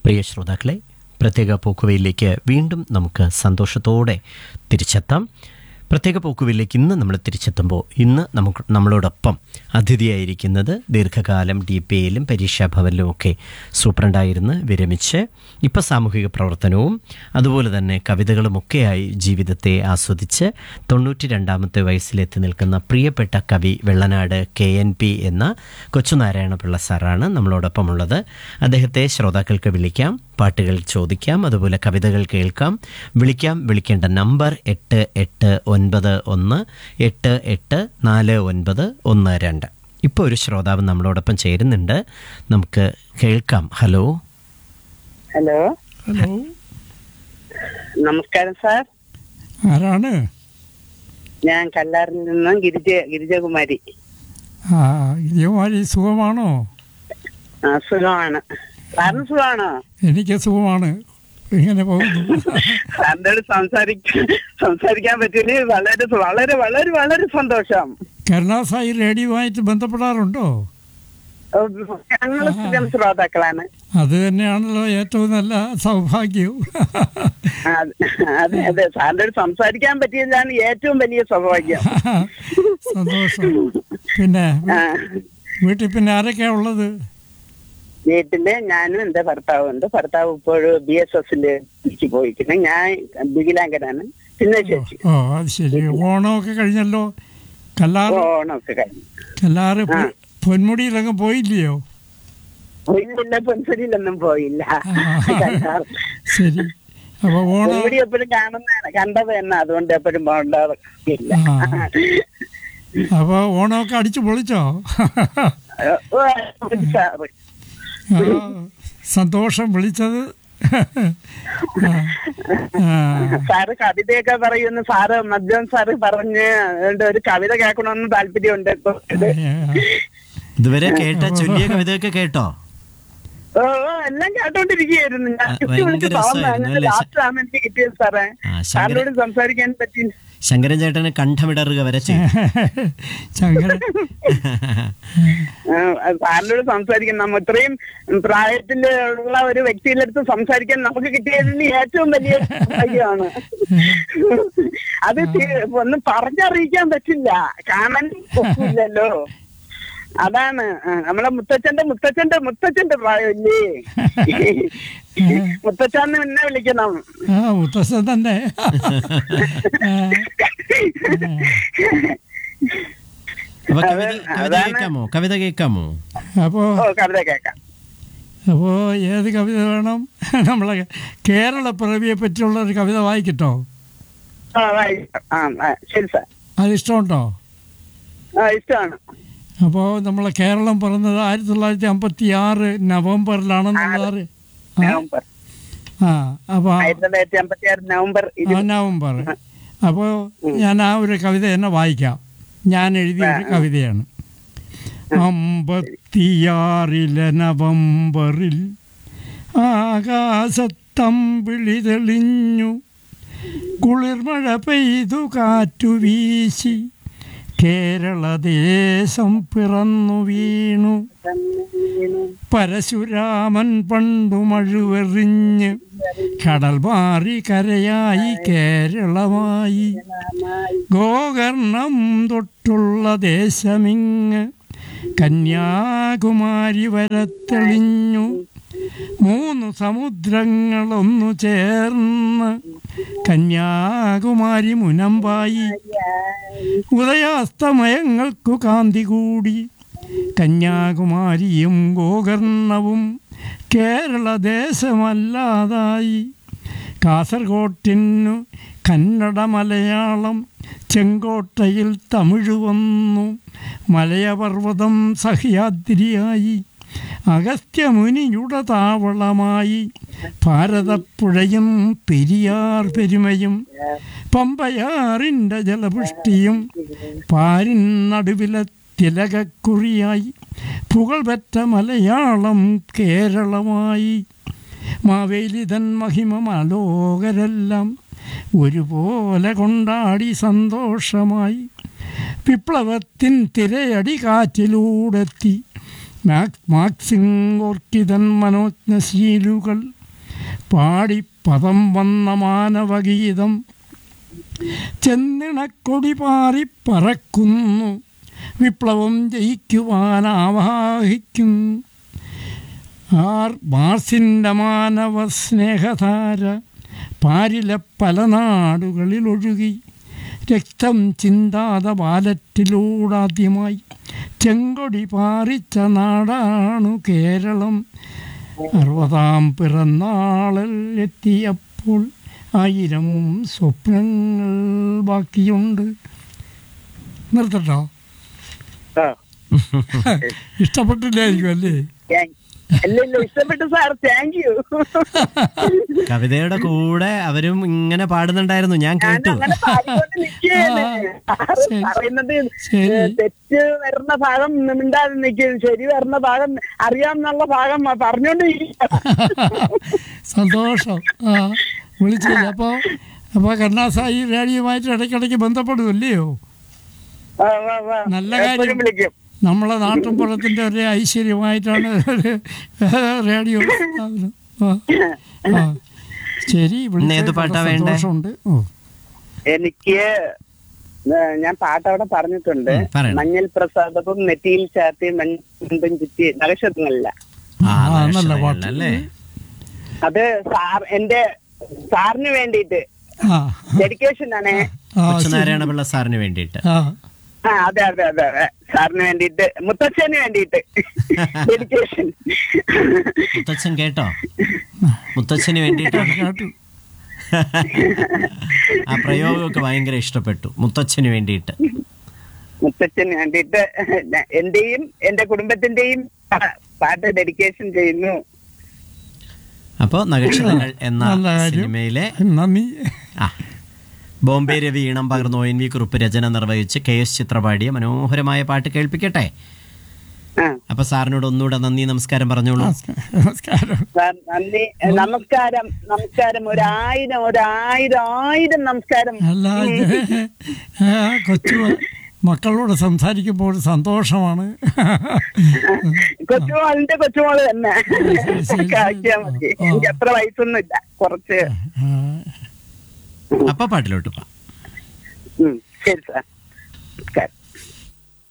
പ്രിയ ശ്രോതാക്കളെ പ്രത്യേക പോക്കുവയിലേക്ക് വീണ്ടും നമുക്ക് സന്തോഷത്തോടെ തിരിച്ചെത്താം പ്രത്യേക പോക്കുവയിലേക്ക് ഇന്ന് നമ്മൾ തിരിച്ചെത്തുമ്പോൾ ഇന്ന് നമുക്ക് നമ്മളോടൊപ്പം അതിഥിയായിരിക്കുന്നത് ദീർഘകാലം ഡി പി എയിലും പരീക്ഷാഭവനിലും ഒക്കെ സൂപ്രണ്ടായിരുന്ന് വിരമിച്ച് ഇപ്പോൾ സാമൂഹിക പ്രവർത്തനവും അതുപോലെ തന്നെ കവിതകളുമൊക്കെയായി ജീവിതത്തെ ആസ്വദിച്ച് തൊണ്ണൂറ്റി രണ്ടാമത്തെ വയസ്സിലെത്തി നിൽക്കുന്ന പ്രിയപ്പെട്ട കവി വെള്ളനാട് കെ എൻ പി എന്ന കൊച്ചുനാരായണപിള്ള സാറാണ് നമ്മളോടൊപ്പമുള്ളത് അദ്ദേഹത്തെ ശ്രോതാക്കൾക്ക് വിളിക്കാം പാട്ടുകൾ ചോദിക്കാം അതുപോലെ കവിതകൾ കേൾക്കാം വിളിക്കാം വിളിക്കേണ്ട നമ്പർ എട്ട് എട്ട് ഒൻപത് ഒന്ന് എട്ട് എട്ട് നാല് ഒൻപത് ഒന്ന് രണ്ട് ഇപ്പോൾ ഒരു ശ്രോതാവ് നമ്മളോടൊപ്പം ചേരുന്നുണ്ട് നമുക്ക് കേൾക്കാം ഹലോ ഹലോ ഹലോ നമസ്കാരം സാർ ആരാണ് ഞാൻ കല്ലാറിൽ നിന്ന് ഗിരിജ ഗിരിജകുമാരി ആ ഇതേമാതിരി സുഖമാണോ ആ, സുഖമാണ് സാറിന് സുഖമാണോ എനിക്ക് സുഖമാണ് ഇങ്ങനെ പോകുന്നു സാറിനോട് സംസാരിക്കാൻ സംസാരിക്കാൻ പറ്റിയത് വളരെ വളരെ വളരെ വളരെ സന്തോഷം കരുണാസായി റേഡിയോയുമായിട്ട് ബന്ധപ്പെടാറുണ്ടോ ഓ, ഞങ്ങള് സ്ഥിരം ശ്രോതാക്കളാണ് അത് തന്നെയാണല്ലോ ഏറ്റവും നല്ല സൗഭാഗ്യവും ആ, അതെ അതെ സാറിനോട് സംസാരിക്കാൻ പറ്റിയതാണ് ഏറ്റവും വലിയ സൗഭാഗ്യം സന്തോഷം പിന്നെ ആ, വീട്ടിൽ പിന്നെ ആരൊക്കെയാ ഉള്ളത് വീട്ടില് ഞാനും എന്റെ ഭർത്താവും ഉണ്ട് ഭർത്താവ് ഇപ്പോഴും ബി എസ് എസില് പോയിരിക്കുന്നു ഞാൻ വികലാംഗനാണ് പിന്നെ ചേച്ചി ഓ അത് ശരി ഓണമൊക്കെ കഴിഞ്ഞല്ലോ കല്ലാറ് ഓണമൊക്കെ കഴിഞ്ഞു കല്ലാറ് പൊ- പൊന്മുടിയിലൊക്കെ പോയില്ലയോ പോയില്ല പൊൻപുരിയിലൊന്നും പോയില്ല ആ, ശരി അപ്പൊ ഓണം പൊൻപുരി എപ്പോഴും കാണുന്നതാണ് കണ്ടത് തന്നെ അതുകൊണ്ട് എപ്പോഴും പോകേണ്ടതില്ല ആ. അപ്പൊ ഓണമൊക്കെ അടിച്ചു പൊളിച്ചോ സാറ് ആ, സന്തോഷം വിളിച്ചത് ആ, ആ, സാറ് കവിതയൊക്കെ പറയുന്നു സാറ് മദ്യം സാറ് പറഞ്ഞ് അതുകൊണ്ട് ഒരു കവിത കേൾക്കണമെന്ന് താല്പര്യമുണ്ട് ഇപ്പൊ ഇത്. ഇതുവരെ കേട്ട ചൊല്ലിയ കവിതയൊക്കെ കേട്ടോ ഓ ഓ, എല്ലാം കേട്ടോണ്ടിരിക്കുകയായിരുന്നു ഞാൻ ആ, ചുറ്റി ഭയങ്കര വിളിച്ച് രസമായിരുന്നു അല്ലേ? ലാസ്റ്റ് ആണ് എനിക്ക് കിട്ടിയത് സാറേ ആ, ശങ്കരൻ- സാറിനോട് സംസാരിക്കാൻ പറ്റി ശങ്കരൻ ചേട്ടന് കണ്ഠമിടറുക വരെ ചെയ്തു ശങ്കര ആ, സാറിനോട് സംസാരിക്കാൻ നമ്മ ഇത്രയും പ്രായത്തിലുള്ള ഒരു വ്യക്തിയുടെ അടുത്ത് സംസാരിക്കാൻ നമുക്ക് കിട്ടിയതിന് ഏറ്റവും വലിയ ഭാഗ്യമാണ് അത് തി- ഒന്നും പറഞ്ഞറിയിക്കാൻ പറ്റില്ല കാണാൻ ഒക്കില്ലല്ലോ അതാണ് ആ, നമ്മളെ മുത്തച്ഛന്റെ മുത്തച്ഛന്റെ മുത്തച്ഛന്റെ പ്രായമല്ലേ മുത്തച്ഛന്ന് പിന്നെ വിളിക്കണം ആ മുത്തശ്ശൻ തന്നെ ആ, അപ്പൊ കവിത അത് കവിത അതാണ്. കേൾക്കാമോ കവിത കേൾക്കാമോ അപ്പോ ഓ കവിത കേക്കാം അപ്പോ ഏത് കവിത വേണം നമ്മളെ കേരള പിറവിയെ പറ്റിയുള്ള ഒരു കവിത വായിക്കട്ടോ ആ വായിക്കാം. ആ ആ, ശരി സാർ അത് ഇഷ്ടമുണ്ടോ ആ ഇഷ്ടമാണ് അപ്പോൾ നമ്മളെ കേരളം പിറന്നത് ആയിരത്തി തൊള്ളായിരത്തി അമ്പത്തി ആറ് നവംബറിലാണെന്നുള്ളത് ആ നവംബർ ആ അപ്പോൾ ആയിരത്തി തൊള്ളായിരത്തി അമ്പത്തി ആറ് നവംബർ ആ ഇരുപത് നവംബർ അപ്പോൾ ഞാൻ ആ ഒരു കവിത തന്നെ വായിക്കാം ഞാൻ എഴുതിയ ഒരു കവിതയാണ് അമ്പത്തിയാറിലെ നവംബറിൽ ആകാശത്തമ്പിളി തെളിഞ്ഞു കുളിർമഴ പെയ്തു കാറ്റു വീശി കേരളദേശം പിറന്നു വീണു പരശുരാമൻ പണ്ടു മഴുവെറിഞ്ഞ് കടൽ മാറി കരയായി കേരളമായി ഗോകർണം തൊട്ടുള്ള ദേശമിങ്ങ് കന്യാകുമാരി വരെ തെളിഞ്ഞു മൂന്ന് സമുദ്രങ്ങളൊന്നു ചേർന്ന് കന്യാകുമാരി മുനമ്പായി ഉദയാസ്തമയങ്ങൾക്കു കാന്തി കൂടി കന്യാകുമാരിയും ഗോകർണവും കേരള ദേശമല്ലാതായി കാസർഗോട്ടിനു കന്നഡ മലയാളം ചെങ്കോട്ടയിൽ തമിഴ് വന്നു മലയപർവ്വതം സഹ്യാദ്രിയായി അഗസ്ത്യമുനിയുടെ താവളമായി ഭാരതപ്പുഴയും പെരിയാർ പെരുമയും പമ്പയാറിൻ്റെ ജലപുഷ്ടിയും പാരിൻ നടുവിലെ തിലകക്കുറിയായി പുകൾപെറ്റ മലയാളം കേരളമായി മാവേലിതൻ മഹിമ മാലോകരെല്ലാം ഒരുപോലെ കൊണ്ടാടി സന്തോഷമായി വിപ്ലവത്തിൻ തിരയടി കാറ്റിലൂടെത്തി മാക് മാക്സിംഗ് ഓർക്കിതൻ മനോജ്ഞശീലുകൾ പാടി പദം വന്ന മാനവഗീതം ചെന്നിണക്കൊടി പാറി പറക്കുന്നു വിപ്ലവം ജയിക്കുവാൻ ആവാഹിക്കും ആർ മാർസിൻ്റെ മാനവ സ്നേഹധാര പാരിലെ പല നാടുകളിൽ ഒഴുകി രക്തം ചിന്താത ബാലറ്റിലൂടാദ്യമായി ചെങ്കൊടി പാറിച്ച നാടാണു കേരളം അറുപതാം പിറന്നാളിൽ എത്തിയപ്പോൾ ആയിരം സ്വപ്നങ്ങൾ ബാക്കിയുണ്ട് നിർത്തട്ടോ ആ. ഇഷ്ടപ്പെട്ടില്ലായിരിക്കും അല്ലേ Thank- ഇല്ല ഇല്ല ഇഷ്ടപ്പെട്ടു സാർ താങ്ക് യു കവിതയുടെ കൂടെ അവരും ഇങ്ങനെ പാടുന്നുണ്ടായിരുന്നു ഞാൻ ഞാൻ കേട്ടു അങ്ങനെ പാടിക്കൊണ്ട് നിൽക്കുകയാണ് ആ, സാറ് ശരി. പറയുന്നത് ശരി. ഏ, തെറ്റ് വരുന്ന ഭാഗം മിണ്ടാതെ നിൽക്കും ശരി വരുന്ന ഭാഗം അറിയാമെന്നുള്ള ഭാഗം പറഞ്ഞോണ്ടിരിക്കുക സന്തോഷം ആ വിളിച്ചില്ല അപ്പോൾ അപ്പോൾ കരുണാസായി റേഡിയോയുമായിട്ട് ഇടയ്ക്കിടയ്ക്ക് ബന്ധപ്പെടുമല്ലയോ നല്ല കാര്യം. എപ്പോഴും വിളിക്കും നമ്മളെ നാട്ടിൻപുറത്തിൻ്റെ ഒരു ഐശ്വര്യമായിട്ടാണ് ഒരു റേഡിയോ സ്ഥാപനം. ആ, ആ. ശരി ഇന്ന് ഏത് വിളിച്ചതിൽ പാട്ടാ വളരെ വേണ്ടേ? സന്തോഷമുണ്ട് ഓ എനിക്ക് ഏ, ഞാൻ പാട്ട് അവിടെ പറഞ്ഞിട്ടുണ്ട് ഉം, പറയണം. മഞ്ഞൾ പ്രസാദവും നെറ്റിയിൽ ചാർത്തി മഞ്ഞും ചുറ്റി നഗക്ഷത്രങ്ങളില്ല ആ ആ, നല്ല നക്ഷത്രങ്ങളിൽ പാട്ട്. അല്ലേ അത് സാർ എന്റെ സാറിന് വേണ്ടിയിട്ട് ആ ഡെഡിക്കേഷൻ ആണ് ആ ശരി. കൊച്ചുനാരായണ പിള്ള സാറിന് വേണ്ടിയിട്ട് ആ ആ അതെ അതെ അതെ അതെ സാറിന് വേണ്ടിയിട്ട് മുത്തച്ഛന് വേണ്ടിയിട്ട് ഡെഡിക്കേഷൻ മുത്തച്ഛൻ കേട്ടോ മുത്തച്ഛന് വേണ്ടിയിട്ടാണ് കേട്ടു ആ പ്രയോഗമൊക്കെ ഭയങ്കര ഇഷ്ടപ്പെട്ടു മുത്തച്ഛന് വേണ്ടിയിട്ട് മുത്തച്ഛന് വേണ്ടിയിട്ട് എന്റെയും എന്റെ കുടുംബത്തിന്റെയും പാ- പാട്ട് ഡെഡിക്കേഷൻ ചെയ്യുന്നു അപ്പോൾ നക്ഷത്രങ്ങൾ എന്ന നല്ല കാര്യം. സിനിമയിലെ നന്ദി ആ ബോംബെ രവി ഈണം പകർന്നു ഒ എൻ വി കുറുപ്പ് രചന നിർവഹിച്ച് കെ എസ് ചിത്ര പാടിയ മനോഹരമായ പാട്ട് കേൾപ്പിക്കട്ടെ ആ അപ്പൊ സാറിനോട് ഒന്നുകൂടെ നന്ദി നമസ്കാരം പറഞ്ഞോളൂ നമസ്കാരം സാർ നന്ദി നമസ്കാരം നമസ്കാരം ഒരായിരം ഒരായിരം ആയിരം നമസ്കാരം അല്ല ഇത് ആ, കൊച്ചു മക്കളോട് സംസാരിക്കുമ്പോൾ സന്തോഷമാണ് കൊച്ചുമോളിന്റെ കൊച്ചുമോള് തന്നെ ശരി, ശരി. ആക്കിയാ മതി ആ. എനിക്ക് അത്ര വയസ്സൊന്നുമില്ല കുറച്ച് ആ, അപ്പൊ പാട്ടിലോട്ട് പോവാം ഉം, ശരി സാർ